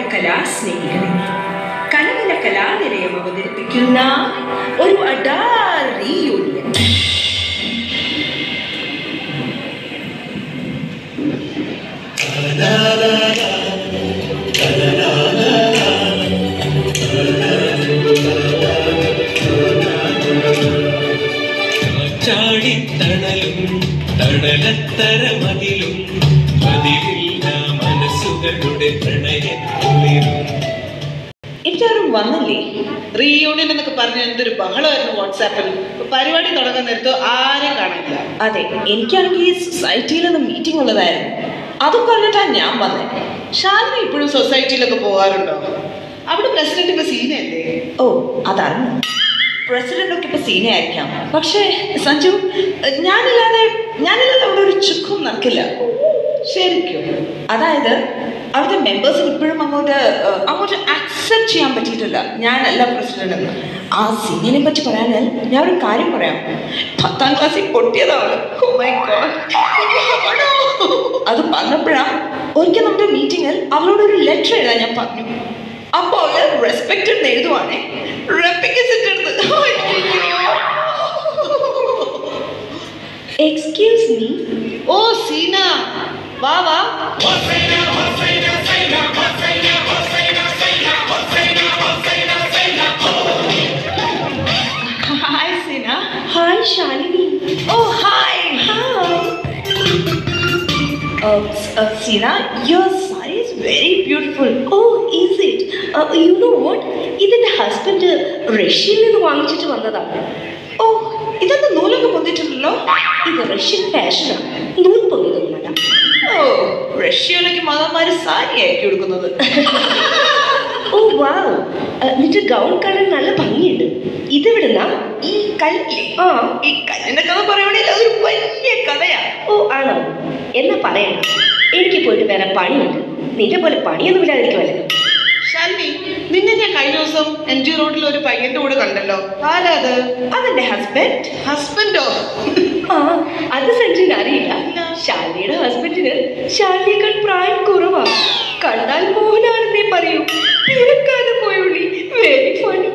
കലാസ്നേഹികളെ കലകല കലാനിലയം അവതരിപ്പിക്കുന്ന ഒരു അഡാർ റീയൂണിയൻ ചാടിത്തണലും തണലത്തര മതിലും മതിലില്ല മനസ്സുകളുടെ പ്രണയക്കുളിരും എല്ലാവരും വന്നില്ലേ റീയൂണിയൻ എന്നൊക്കെ പറഞ്ഞ് എന്തൊരു ബഹളമായിരുന്നു വാട്സാപ്പിൽ പരിപാടി തുടങ്ങാൻ നേരത്ത് ആരും കാണില്ല അതെ എനിക്കാണെങ്കിൽ ഈ സൊസൈറ്റിയിൽ നിന്ന് മീറ്റിംഗ് ഉള്ളതായിരുന്നു അതും പറഞ്ഞിട്ടാണ് ഞാൻ വന്നത് ഷാലിനി ഇപ്പോഴും സൊസൈറ്റിയിലൊക്കെ പോകാറുണ്ടോ അവിടെ പ്രസിഡന്റ് ഇപ്പൊ സീനയല്ലേ ഓ അതാണ് പ്രസിഡന്റ് ഒക്കെ ഇപ്പൊ സീനിയർ ആയിരിക്കാം പക്ഷേ സഞ്ജു ഞാനില്ലാതെ ഞാനില്ലാതെ അവിടെ ഒരു ചുക്കും നടക്കില്ല ശരിക്കും അതായത് അവിടുത്തെ മെമ്പേഴ്സിന് ഇപ്പോഴും അങ്ങോട്ട് ഏഹ്, അങ്ങോട്ട് ആക്സെപ്റ്റ് ചെയ്യാൻ പറ്റിയിട്ടില്ല ഞാനല്ല പ്രസിഡന്റ് എന്ന് ആ സീനിയറിനെ പറ്റി പറയാൻ ഞാൻ ഒരു കാര്യം പറയാം പത്താം ക്ലാസ്സിൽ പൊട്ടിയതാണ് Oh my God. അത് പറഞ്ഞപ്പോഴാ ഒരിക്കൽ നമ്മുടെ മീറ്റിങ്ങിൽ അവളോട് ഒരു ലെറ്റർ എഴുതാൻ ഞാൻ പറഞ്ഞു അപ്പോൾ അവള് റെസ്പെക്ട് എന്ന് എഴുതുവാണേ റെപ്പിക്കസിറ്റ് എടുത്ത് എക്സ്ക്യൂസ് മീ ഓ സീന വാ വാ hi Seena hi Shalini Oh, hi. Hi. Uh, S- uh, Sina, your saree is very beautiful. ഓ is it you know what ഇതെന്റെ ഹസ്ബൻഡ് റഷ്യയിൽ നിന്ന് വാങ്ങിച്ചിട്ട് വന്നതാണ് ഓ ഇതെന്താ നൂലൊക്കെ പൊന്തിട്ടുണ്ടല്ലോ ഇത് റഷ്യൻ ഫാഷനാണ് നൂൽ പൊങ്ങിയതൊന്നുമല്ല ഓ റഷ്യയിലേക്ക് മതന്മാര് സാരി ആക്കി കൊടുക്കുന്നത് ഓ വാവ് നിന്റെ ഗൗൺ കാണാൻ നല്ല ഭംഗിയുണ്ട് ഇതെവിടുന്നാ ഈ കല്ലില്ലേ ആ ഈ കല്ലിന്റെ കഥ പറയുകയാണെങ്കിൽ അതൊരു വലിയ കഥയാ ഓ ആണോ എന്നാ പറയണ്ട എനിക്ക് പോയിട്ട് വേറെ പണിയുണ്ട് നിന്റെ പോലെ പണിയൊന്നും ഇല്ലാതിരിക്കുമല്ലോ ശാലിനി നിന്നെ ഞാൻ കഴിഞ്ഞ ദിവസം എം ജി റോഡിൽ ഒരു പയ്യന്റെ കൂടെ കണ്ടല്ലോ ആരാ അത് അതെന്റെ ഹസ്ബൻഡ് ഹസ്ബൻഡോ ആ അത് സഞ്ജുവിന് അറിയില്ല ശാലിനിയുടെ ഹസ്ബൻഡിന് ശാലിനിയേക്കാൾ പ്രായം കുറവാ കണ്ടാൽ മോഹനാണെന്നേ പറയൂ പിറക്കാതെ പോയുള്ളി വെരി ഫണി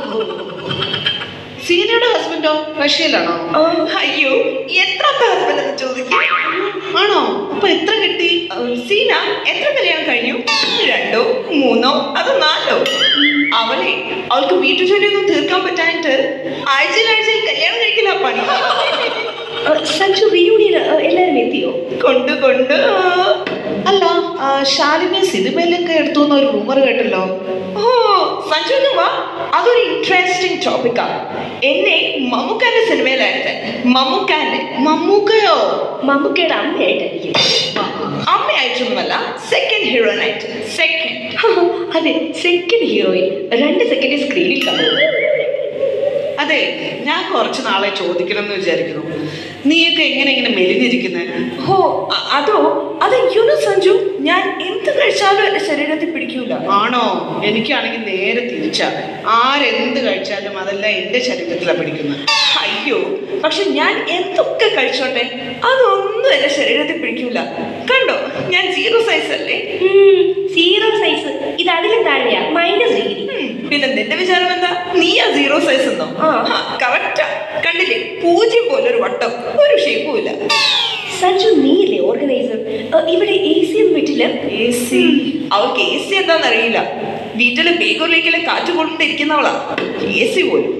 സീനയുടെ ഹസ്ബൻഡോ റഷ്യയിലാണോ അയ്യോ എത്രാമത്തെ ഹസ്ബൻഡ് എന്ന് ചോദിക്കും ആണോ അപ്പൊ എത്ര കിട്ടി സീന എത്ര കല്യാണം കഴിഞ്ഞു രണ്ടോ മൂന്നോ അതോ നാലോ അവളെ അവൾക്ക് വീട്ടു ജോലിയൊന്നും തീർക്കാൻ പറ്റാനായിട്ട് ആഴ്ചയിൽ ആഴ്ചയിൽ കല്യാണം കഴിക്കില്ല പണി സഞ്ജു റീയൂണിയൻ എല്ലാവരും എത്തിയോ കൊണ്ട് കൊണ്ട് അല്ല ആ, ശാലിനി സിനിമയിലൊക്കെ എടുത്തു എന്ന് ഒരു റൂമർ കേട്ടല്ലോ ഓ സഞ്ജു വാ അതൊരു ഇൻട്രസ്റ്റിംഗ് ടോപ്പിക്കാണ് എന്നെ മമ്മൂക്കാന്റെ സിനിമയിലായിട്ട് മമ്മൂക്കാന്റെ മമ്മൂക്കയോ മമ്മൂക്കയുടെ അമ്മയായിട്ടായിരിക്കും അമ്മയായിട്ടൊന്നുമല്ല സെക്കൻഡ് ഹീറോയിൻ ആയിട്ട് സെക്കൻഡ് അതെ സെക്കൻഡ് ഹീറോയിൻ രണ്ട് സെക്കൻഡ് സ്ക്രീനിൽ കണ്ടു അതെ ഞാൻ കുറച്ച് നാളെ ചോദിക്കണം എന്ന് വിചാരിക്കുന്നു നീയൊക്കെ എങ്ങനെ ഇങ്ങനെ മെലിഞ്ഞിരിക്കുന്നത് ഓ അ- അതോ അത് യുനു സഞ്ജു ഞാൻ എന്ത് കഴിച്ചാലും എന്റെ ശരീരത്തിൽ പിടിക്കൂല ആണോ എനിക്കാണെങ്കിൽ നേരെ തിരിച്ചാ ആരെന്ത് കഴിച്ചാലും അതെല്ലാം എൻ്റെ ശരീരത്തിലാണ് പിടിക്കുന്നത് അയ്യോ പക്ഷെ ഞാൻ എന്തൊക്കെ കഴിച്ചോട്ടെ അതൊന്നും എന്റെ ശരീരത്തിൽ പിടിക്കൂല കണ്ടോ ഞാൻ സീറോ സൈസ് അല്ലേ സീറോ സൈസ് ഇത് അതിലും താഴെയാ മൈനസ് ഡിഗ്രി ഉം, പിന്നെ നിന്റെ വിചാരം എന്താ നീയാ സീറോ സൈസ് എന്നോ ആ. കറക്റ്റാ കണ്ടില്ലേ പൂജ്യം പോലൊരു വട്ടം ഒരു ഷേപ്പും ഇല്ല സഞ്ജു നീയില്ലേ ഓർഗനൈസർ ഇവിടെ എ സി ഒന്നും പറ്റില്ല എ സി അവൾക്ക് എ സി എന്താന്ന് അറിയില്ല വീട്ടിലെ ബേഗൂരിലേക്കുള്ള കാറ്റ് കൊണ്ടിരിക്കുന്നവളാ എ സി പോലും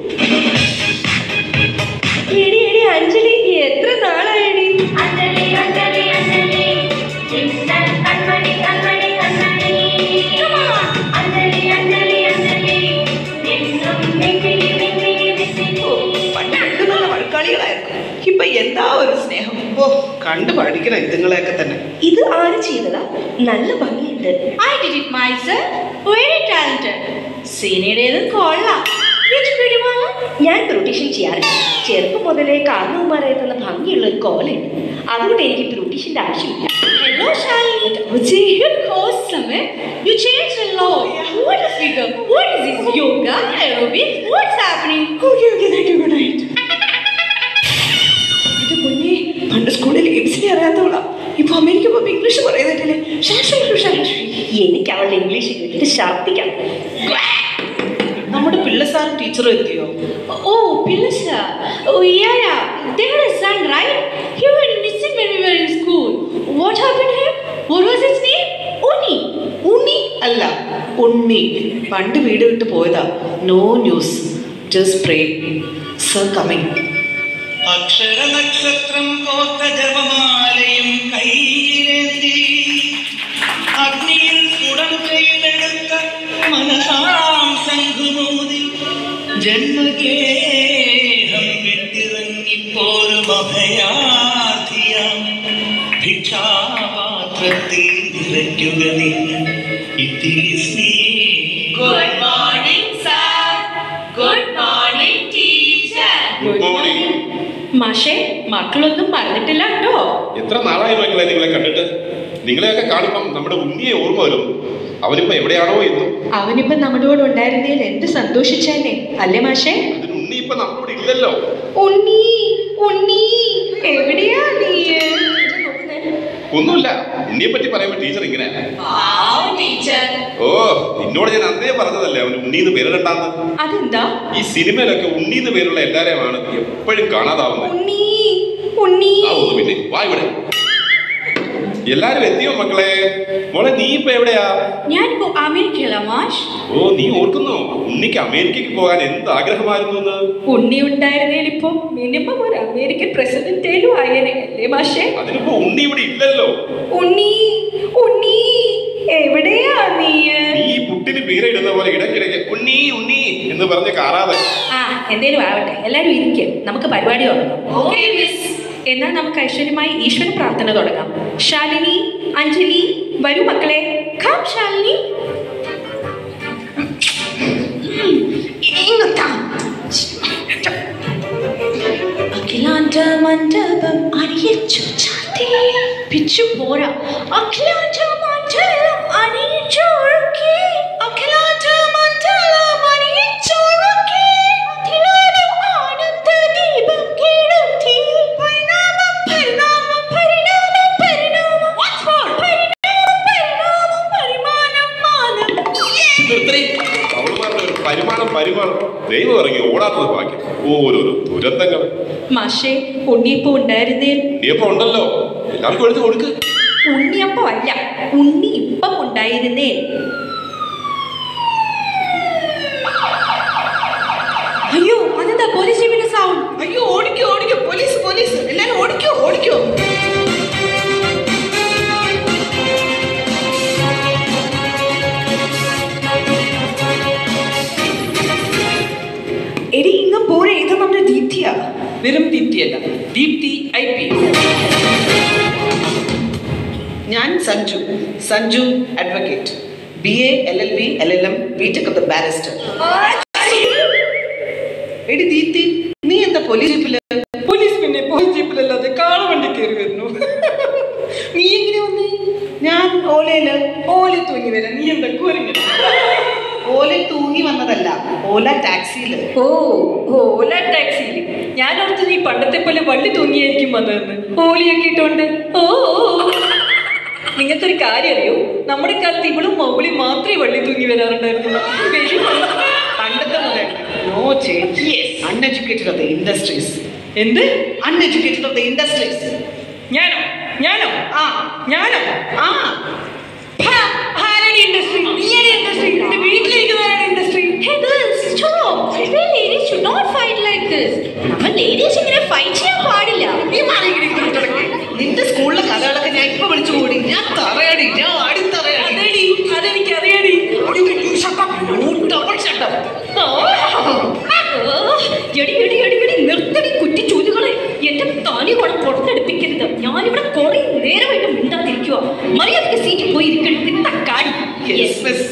എടി എടി അഞ്ജലി എത്ര നാളായടി അഞ്ജലി അഞ്ജലി അഞ്ജലി ചിന്തൻ കൺമണി കൺമണി കൺമണി അഞ്ജലി അഞ്ജലി അഞ്ജലി നിന്നും മിന്നിനി മിന്നിനി മിന്നിനി പണ്ട് രണ്ടു നല്ല വഴക്കാളികളായിരുന്നു ഇപ്പൊ എന്താ ഒരു സ്നേഹം ഓ കണ്ടു പഠിക്കണം ഇതുങ്ങളെയൊക്കെ തന്നെ ഇത് ആര് ചെയ്തതാ നല്ല ഭംഗിയുണ്ട് I did it myself. Very talented. സീനയുടേത് കൊള്ളാം Which pretty one? ഞാൻ ബ്യൂട്ടീഷ്യൻ ചെയ്യാറില്ല ചെറുപ്പം മുതലേ കാരണവന്മാരായി തന്ന ഭംഗിയുള്ള ഒരു കോലുണ്ട് അതുകൊണ്ട് എനിക്ക് ബ്യൂട്ടീഷ്യന്റെ ആവശ്യമില്ല Hello, Shalini. You're awesome, eh? You changed a lot. What a figure. What is this? Yoga? Aerobics? What's happening? Okay okay thank you good night എന്റെ പൊന്നെ പണ്ട് സ്കൂളിൽ എബിസിനെ അറിയാത്തവളാ ഇപ്പൊ അമേരിക്ക പോകുമ്പോ ഇംഗ്ലീഷ് പറയുന്നില്ലേ ശാശ്വത ശാശ്വതി എനിക്ക് അവളുടെ ഇംഗ്ലീഷ് കേട്ടിട്ട് ഛർദ്ദിക്കണം നമ്മുടെ പിള്ള സാറും ടീച്ചറും എത്തിയോ Oh, Pilasa. Oh, yeah, yeah. They had a son, right? He went missing when we were in school. What happened to him? What was his name? Uni. ഉണ്ണി അല്ല ഉണ്ണി പണ്ട് വീട് വിട്ട് പോയതാ no news just pray sir coming അക്ഷര നക്ഷത്രം കോത്ത ജപമാലയും കയ്യിലേന്തി അഗ്നിയിൽ കുടം ചെയ്തെടുത്ത മനസാം ശംഖുമോതി ജന്മഗേഹം വിട്ടിറങ്ങിപ്പോരും അഭയാർത്ഥിയാം ഭിക്ഷാപാത്രത്തിൽ നിറയ്ക്കുക നിങ്ങൾ ഇത്തിരി സ്നേഹം morning, sir. Good morning, teacher. Good morning മാഷെ മക്കളൊന്നും പറഞ്ഞിട്ടില്ല കേട്ടോ എത്ര നാളായി മക്കളെ നിങ്ങളെ കണ്ടിട്ട് നിങ്ങളെയൊക്കെ കാണുമ്പം നമ്മുടെ ഉണ്ണിയെ ഓർമ്മ വരും അവനിപ്പോ എവിടെയാണോ എന്നും അവനിപ്പോ നമ്മുടെ കൂടെ ഉണ്ടായിരുന്നതിൽ എന്ത് സന്തോഷിച്ചേനെ അല്ലേ മാഷേ അതിന് ഉണ്ണി ഇപ്പൊ നമ്മളോട് ഇല്ലല്ലോ ഉണ്ണി ഉണ്ണി എവിടെയാ നീ ഒന്നുമില്ല ഉണ്ണിയെ പറ്റി പറയുമ്പോ ടീച്ചർ ഇങ്ങനെ ടീച്ചർ ഓ നിന്നോട് ഞാൻ അന്നേ പറഞ്ഞതല്ലേ അവന് ഉണ്ണീന്ന് പേരിടണ്ടാന്ന് അതെന്താ ഈ സിനിമയിലൊക്കെ ഉണ്ണീന്ന് പേരുള്ള എല്ലാരെയുമാണ് എപ്പോഴും കാണാതാവുന്നത് ഉണ്ണി ഉണ്ണി ആ ഒന്ന് പിന്നെ വാ ഇവിടെ എല്ലാരും എത്തിയോ മക്കളെ മോളെ നീ ഇപ്പൊ എവിടെയാ ഞാനിപ്പോ അമേരിക്കയില മാഷ് ഓ നീ ഓർക്കുന്നോ ഉണ്ണിക്ക് അമേരിക്കക്ക് പോകാൻ എന്ത് ആഗ്രഹമായിരുന്നു എന്ന് ഉണ്ണി ഉണ്ടായിരുന്നേൽ ഇപ്പൊ മിനിമം ഒരു അമേരിക്കൻ പ്രസിഡന്റേലും ആയേനെ അല്ലേ മാഷേ അതിനിപ്പോ ഉണ്ണി ഇവിടെ ഇല്ലല്ലോ ഉണ്ണി ഉണ്ണി എവിടെയാ നീ നീ ഈ പുട്ടിന് പേരിടുന്ന പോലെ ഇടയ്ക്കിടയ്ക്ക് ഉണ്ണി ഉണ്ണി എന്ന് പറഞ്ഞ് കാറാതെ ആ എന്തേലും ആവട്ടെ എല്ലാരും ഇരിക്കും നമുക്ക് പരിപാടി തുടങ്ങാം ഓക്കെ മിസ് എന്നാൽ നമുക്ക് ഐശ്വര്യമായി ഈശ്വര പ്രാർത്ഥന തുടങ്ങാം ശാലിനി അഞ്ജലി വരൂ മക്കളെ കം ശാലിനി അഖിലാണ്ട മണ്ഡപം അണിയിച്ചു ചാത്തേ പിച്ചു പോരാ അഖിലാണ്ട മണ്ഡലം അണിയിച്ചൊഴുക്കി അഖിലാണ്ട മണ്ഡലം അണിയിച്ചൊഴുക്കി അതിലൊരു ആനന്ദ ദീപം കെടുത്തി പരിണാമം പരിണാമം പരിണാമം പരിണാമം Once more. പരിണാമം പരിണാമം പരിമാണം മാനം നിർത്തണേ അവളുമാരുടെ ഒരു പരിമാണം പരിമാണം ദൈവം ഇറങ്ങി ഓടാത്തത് ബാക്കി ഓരോരോ ദുരന്തങ്ങൾ മാഷേ ഉണ്ണിയപ്പം ഉണ്ടായിരുന്നേൽ ഇനിയപ്പോ ഉണ്ടല്ലോ എല്ലാവർക്കും എടുത്ത് കൊടുക്ക് ഉണ്ണിയപ്പം അല്ല ഉണ്ണി ഇപ്പം ഉണ്ടായിരുന്നേ അയ്യോ അതെന്താ പോലീസ് ജീപ്പിന്റെ സൗണ്ട് അയ്യോ ഓടിക്കോ ഓടിക്കോ പോലീസ് പോലീസ് എല്ലാരും ഓടിക്കോ ഓടിക്കോ എടി ഇങ്ങ് പോരെ ഇത് നമ്മുടെ ദീപ്തിയാ വെറും ദീപ്തിയല്ല ദീപ്തി ഐ പി ഞാൻ Sanju Sanju advocate B A L L B L L M B tech of the barrister എടി ദീപ്തി നീ എന്താ പോലീസ് ജീപ്പില് പോലീസ് പിന്നെ പോലീസ് ജീപ്പിലല്ലാതെ കാളവണ്ടി കയറി വരുന്നു നീ എങ്ങനെ വന്നേ ഞാൻ ഓലയില് ഓല തൂങ്ങി വരാം നീ എന്താ കുരങ്ങ ഓല തൂങ്ങി വന്നതല്ല ഓല ടാക്സിയില് ഓ ഓല ടാക്സിയിൽ ഞാൻ ഓർത്ത് നീ പണ്ടത്തെ പോലെ വള്ളി തൂങ്ങിയായിരിക്കും വന്നതെന്ന് ഓലിയൊക്കെ ഇട്ടോണ്ട് ഓ ഓ. നിങ്ങൾക്കൊരു ഒരു കാര്യം അറിയോ നമ്മുടെ കാലത്ത് ഇവളും മൗളി മാത്രമേ വള്ളി തൂങ്ങി വരാറുണ്ടായിരുന്നു പണ്ടത്തെ പോലെ no change uneducated of the industries എന്ത് അൺഎഡ്യൂക്കേറ്റഡ് ഓഫ് ദ ഇൻഡസ്ട്രീസ് ഞാനോ ഞാനോ ആ ഞാനോ ആ ഇൻഡസ്ട്രി ഇൻഡസ്ട്രി വീട്ടിലിരിക്കുന്നവരാണ് industry Hey girls, stop! We ladies should not fight like this. നമ്മൾ ലേഡീസ് ഇങ്ങനെ ഫൈറ്റ് ചെയ്യാൻ പാടില്ല നീ മാറിയിടി ഇങ്ങോട്ട് കിടക്ക്. നിന്റെ സ്കൂളിലെ കഥകളൊക്കെ ഞാൻ ഇപ്പൊ വിളിച്ചു കൂടി ഞാൻ തറയടി ഞാൻ ആടി തറയടി അതെടി അതെനിക്ക് അറിയാടി ഡബിൾ ഷട്ടർ എടി എടി എടി എടി നിർത്തടി കുറ്റിച്ചൂലുകളെ എന്റെ തനി കൂടെ പുറത്തെടുപ്പിക്കരുത് ഞാനിവിടെ കുറെ നേരമായിട്ട് മിണ്ടാതിരിക്കുക മര്യാദക്ക് സീറ്റിൽ പോയി ഇരിക്കണം തക്കാടി യെസ് മിസ്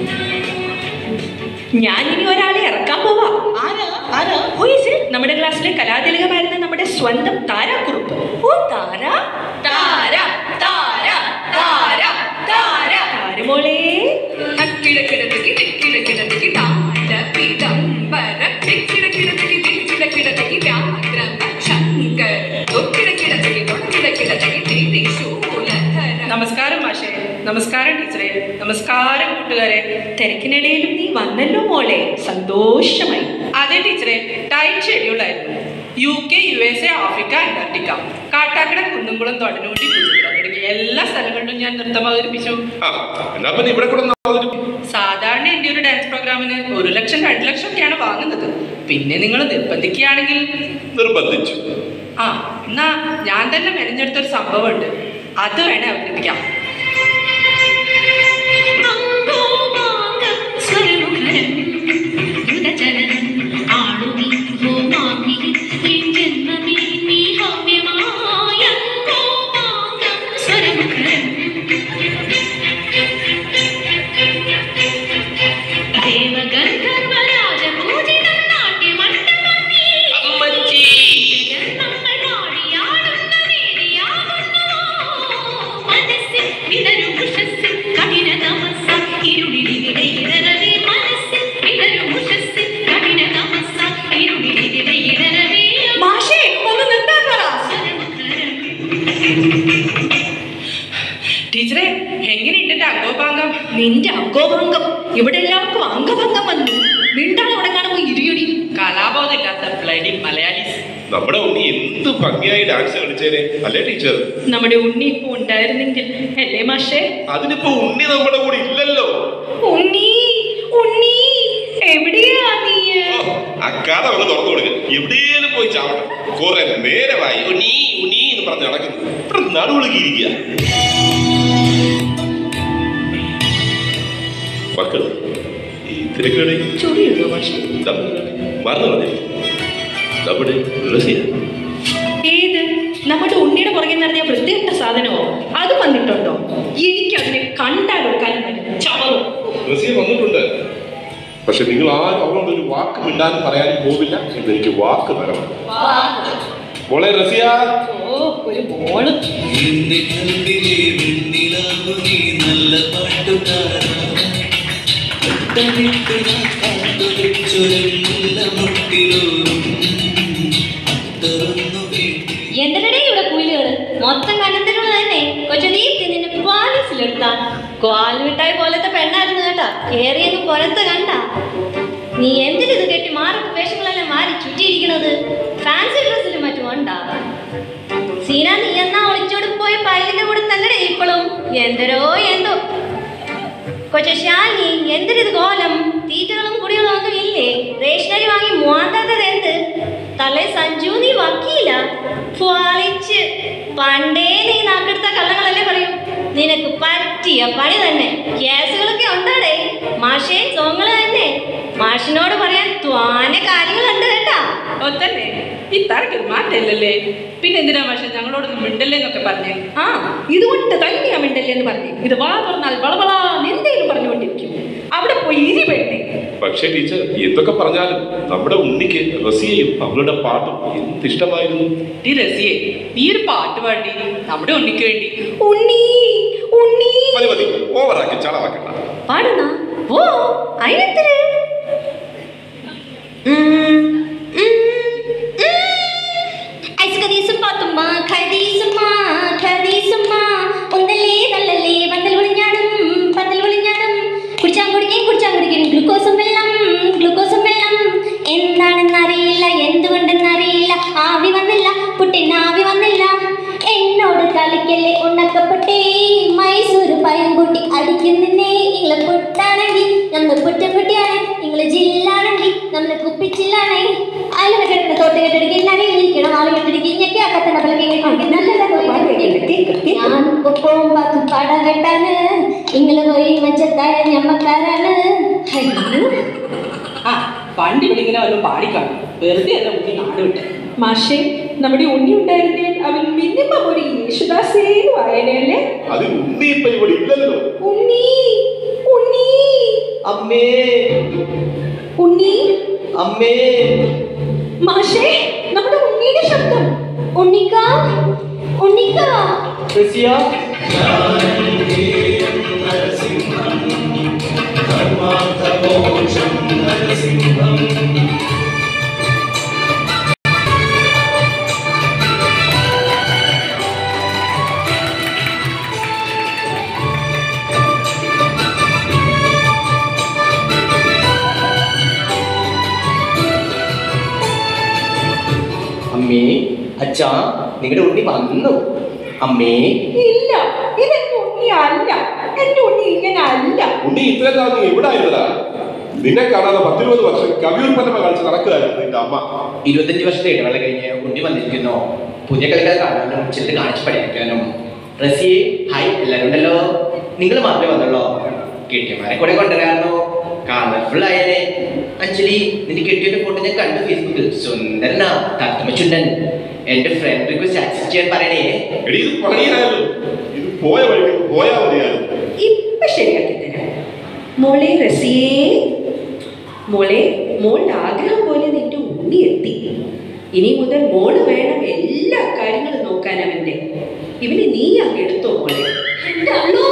ഞാൻ ഇനി ഒരാളെ ഇറക്കാൻ പോവാ ആരാ ആരാ Who is it? നമ്മുടെ ക്ലാസ്സിലെ കലാതിലകമായിരുന്ന നമ്മുടെ സ്വന്തം താരാക്കുറുപ്പ് ഓ താര താര താര താര താര താരമോളെ നമസ്കാരം മാഷേ നമസ്കാരം ടീച്ചറെ നമസ്കാരം കൂട്ടുകാരെ തിരക്കിനിടയിലും നീ വന്നല്ലോ മോളെ സന്തോഷമായി അതെ ടീച്ചറെ ടൈറ്റ് ഷെഡ്യൂൾ ആയിരുന്നു U K U S A Africa Antarctica Kattakada Kunnamkulam Thodanootti Poojappura തുടങ്ങിയ എല്ലാ സ്ഥലങ്ങളിലും ഞാൻ നൃത്തം അവതരിപ്പിച്ചു ആ എന്നാ പിന്നെ ഇവിടെ കൂടെ ഒന്ന് അവതരിപ്പിക്ക്. സാധാരണ എൻ്റെ ഒരു ഡാൻസ് പ്രോഗ്രാമിന് ഒരു ലക്ഷം രണ്ട് ലക്ഷം ഒക്കെയാണ് വാങ്ങുന്നത് പിന്നെ നിങ്ങൾ നിർബന്ധിക്കുകയാണെങ്കിൽ നിർബന്ധിച്ചു ആ എന്നാ ഞാൻ തന്നെ മെനഞ്ഞെടുത്തൊരു സംഭവമുണ്ട് അത് വേണേ അവതരിപ്പിക്കാം മാഷേ ഒന്ന് നിർത്താൻ പറ ടീച്ചറെ എങ്ങനെയുണ്ട് എൻ്റെ അംഗോപാംഗം നിന്റെ അംഗോഭംഗം ഇവിടെ എല്ലാവർക്കും അംഗഭംഗം വന്നു മിണ്ടാതെ അവിടെ കാണുമ്പോ ഇരിയടി കലാബോധമില്ലാത്ത ബ്ലഡി മലയാളീസ് നമ്മുടെ ഉണ്ണി എന്ത് ഭംഗിയായി ഡാൻസ് കളിച്ചേനെ അല്ലേ ടീച്ചർ നമ്മുടെ ഉണ്ണി ഇപ്പൊ ഉണ്ടായിരുന്നെങ്കിൽ അല്ലേ മാഷേ അതിനിപ്പോ ഉണ്ണി നമ്മുടെ കൂടെ ഇല്ലല്ലോ ഉണ്ണി ഉണ്ണി എവിടെയാ നീ ഓ, ആ കഥ ഒന്ന് തുറന്നു കൊടുക്കുക എവിടെയും പോയി ചാവട്ടെ കുറെ നേരമായി ഉണ്ണി ഉണ്ണി എന്ന് പറഞ്ഞ് നടക്കുന്നു ഇവിടെ നടുവിളക്കിയിരിക്കുക മക്കൾ ഈ തിരക്കുകളിൽ ചൊറിയുണ്ടോ മാഷേ മറന്നു പറഞ്ഞിരിക്കും നമ്മുടെ റസിയ ഏത് നമ്മുടെ ഉണ്ണിയുടെ പുറകെ നിറഞ്ഞ വൃത്തികെട്ട സാധനമോ അത് വന്നിട്ടുണ്ടോ എനിക്കതിനെ കണ്ടാലൊക്കാൻ ചവറും റസിയ വന്നിട്ടുണ്ട് പക്ഷെ നിങ്ങൾ ആരും അവളോട് ഒരു വാക്ക് മിണ്ടാനും പറയാനും പോവില്ല എന്നെനിക്ക് വാക്ക് തരണം മോളെ റസിയ ഓ ഒരു മോള് എന്റെ കൽവിലെ വെണ്ണിലാവു നീ നല്ല പാട്ടുകാരാ ഒട്ടമിട്ട് ഞാൻ കാത്തുവെച്ചൊരുങ്ങില്ല മുട്ടിലോറും അത്തറന്നു വേണ്ടി എന്തിനടേ ഇവിടെ പുല്ലുകള് മൊത്തം കനത്തിലുള്ള തന്നെ കൊച്ചു ദീപ്തി നിന്നെ പാലീസിലെടുത്ത ക്വാൽമിഠായി പോലത്തെ പെണ്ണായിരുന്നു കേട്ടാ കേറിയങ്ങ് പുറത്ത് കണ്ട നീ എന്തിനിത് കെട്ടി മാറത്ത് വേഷങ്ങളെല്ലാം മാറി ചുറ്റിയിരിക്കണത് ഫാൻസി ഡ്രസ്സിലും മറ്റും ഉണ്ടാ സീന നീ എന്നാ ഒളിച്ചോട് പോയ പൈലിന്റെ കൂടെ തന്നെ ഇപ്പോഴും എന്തരോ എന്തോ കൊച്ചു ശാലിനി എന്തിനിത് കോലം തീറ്റകളും കുടികളും ഒന്നും ഇല്ലേ റേഷനറി വാങ്ങി മൂവാത്താത്തത് എന്ത് തള്ളേ സഞ്ജു നീ വക്കീല ഫാളിച്ച് പണ്ടേ നീ നാക്കെടുത്ത കള്ളങ്ങളല്ലേ പറയൂ നിനക്ക് പറ്റിയ പണി തന്നെ കേസുകളൊക്കെ ഉണ്ടാടേ മാഷേ സോങ്ങള് തന്നെ മാഷിനോട് പറയാൻ ത്വാന കാര്യങ്ങളുണ്ട് കേട്ടാ ഒത്തന്നെ ഈ തറക്കൊരു മാറ്റമില്ലല്ലേ പിന്നെ എന്തിനാ പക്ഷെ ഞങ്ങളോടൊന്നും മിണ്ടല്ലേ എന്നൊക്കെ പറഞ്ഞേ ആ ഇതുകൊണ്ട് തന്നെയാ മിണ്ടല്ലേ എന്ന് പറഞ്ഞു ഇത് വാ തുറന്നാൽ വളവളാ എന്തേലും പറഞ്ഞുകൊണ്ടിരിക്കും അവിടെ പോയി ഇരി പെണ്ണേ പക്ഷേ ടീച്ചർ എന്തൊക്കെ പറഞ്ഞാലും നമ്മുടെ ഉണ്ണിക്ക് റസിയയും അവളുടെ പാട്ടും എന്ത് ഇഷ്ടമായിരുന്നു ഈ രസിയെ നീ ഒരു പാട്ട് പാടി നമ്മുടെ ഉണ്ണിക്ക് വേണ്ടി ഉണ്ണി ഉണ്ണി മതി മതി ഓവറാക്കി ചളവാക്കണ്ട പാടുന്ന ഓ അതിനെത്ര ഐസ്കദീസും പാത്തുമ്മ ഖദീസുമ്മ ഖദീസുമ്മ ഒന്നല്ലേ നല്ലല്ലേ പന്തൽ വിളിഞ്ഞാടും പന്തൽ വിളിഞ്ഞാടും കുടിച്ചാൻ കുടിക്കുകയും കുടിച്ചാൻ കുടിക്കുകയും ഗ്ലൂക്കോസും വെള്ളം ഗ്ലൂക്കോസും വെള്ളം എന്താണെന്നറിയില്ല എന്തുകൊണ്ടെന്നറിയില്ല ആവി വന്നില്ല പുട്ടിന് ആവി വന്നില്ല എന്നോട് കളിക്കല്ലേ ഉണ്ണക്കപ്പെട്ടേ മൈസൂർ പയം കൂട്ടി അടിക്കുന്നില്ലേ ഇങ്ങളെ പുട്ടാണെങ്കിൽ നമ്മൾ പുറ്റക്കുട്ടിയാണ് ഇങ്ങള് ജില്ലാണെങ്കിൽ നമ്മൾ കുപ്പിച്ചില്ലാണ് അതിൽ കിടക്കുന്ന തോട്ട് കെട്ടടിക്കും നരയിലിരിക്കണം ആള് കെട്ടടിക്കും ഞെക്കി അക്കത്തന്നെ ഞാൻ പോകും പത്ത് പട കെട്ടാന് ഇങ്ങള് പോയി മച്ചത്തായ ഞമ്മക്കാരാണ് അയ്യോ ആ വണ്ടി വിളിങ്ങനെ വല്ലതും പാടിക്കാണും വെറുതെ അല്ല ഉണ്ണി നാട് വിട്ടെ മാഷേ നമ്മുടെ ഉണ്ണി ഉണ്ടായിരുന്നേ അവൻ മിനിമം ഒരു യേശുദാസേലും ആയനല്ലേ അത് ഉണ്ണി ഇപ്പൊ ഇവിടെ ഇല്ലല്ലോ ഉണ്ണി ഉണ്ണി അമ്മേ ഉണ്ണി അമ്മേ മാഷേ നമ്മുടെ ഉണ്ണിയുടെ ശബ്ദം ഉണ്ണിക്ക ഉണ്ണിക്ക റസിയ അച്ഛാ നിങ്ങളുടെ ഉണ്ണി വന്നു അമ്മേ ഇല്ല ഇതെന്റെ ഉണ്ണി അല്ല എന്റെ ഉണ്ണി ഇങ്ങനെ അല്ല ഉണ്ണി ഇത്രയും നാൾ നീ എവിടെ ആയിരുന്നടാ നിന്നെ കാണാതെ പത്തിരുപത് വർഷം കവിയൂർപ്പനമ കളിച്ച് നടക്കുകയായിരുന്നു നിന്റെ അമ്മ ഇരുപത്തഞ്ച് വർഷത്തെ ഇടവേള കഴിഞ്ഞ് ഉണ്ണി വന്നിരിക്കുന്നു പുതിയ കളികൾ കാണാനും ചിലത് കാണിച്ച് പഠിക്കാനും റസിയെ ഹായ് എല്ലാവരും ഉണ്ടല്ലോ നിങ്ങൾ മാത്രമേ വന്നുള്ളൂ കെട്ടിയമാരെ കൂടെ കൊണ്ടുവരാറുണ്ടോ കളർഫുൾ ആയല്ലേ അഞ്ജലി നിന്റെ കെട്ടിയുടെ ഫോട്ടോ ഞാൻ കണ്ടു ഫേസ്ബുക്കിൽ സുന്ദരനാ തത്തുമച്ചുണ്ടൻ എന്റെ ഫ്രണ്ട് റിക്വസ്റ്റ് ആക്സെപ്റ്റ് ചെയ്യാൻ പറയണേ എടീ ഇത് പണിയായിരുന്നു ഇത് പോയ വഴിക്ക് പോയാ മതിയായിരുന്നു ഇപ്പൊ ശരിയാക്കി തരാം മോളെ റസിയേ മോളെ മോളുടെ ആഗ്രഹം പോലെ നിന്റെ ഉണ്ണി എത്തി ഇനി മുതൽ മോള് വേണം എല്ലാ കാര്യങ്ങളും നോക്കാൻ അവന്റെ ഇവനെ നീ അങ്ങ് എടുത്തോ മോളെ എന്റെ അള്ളോ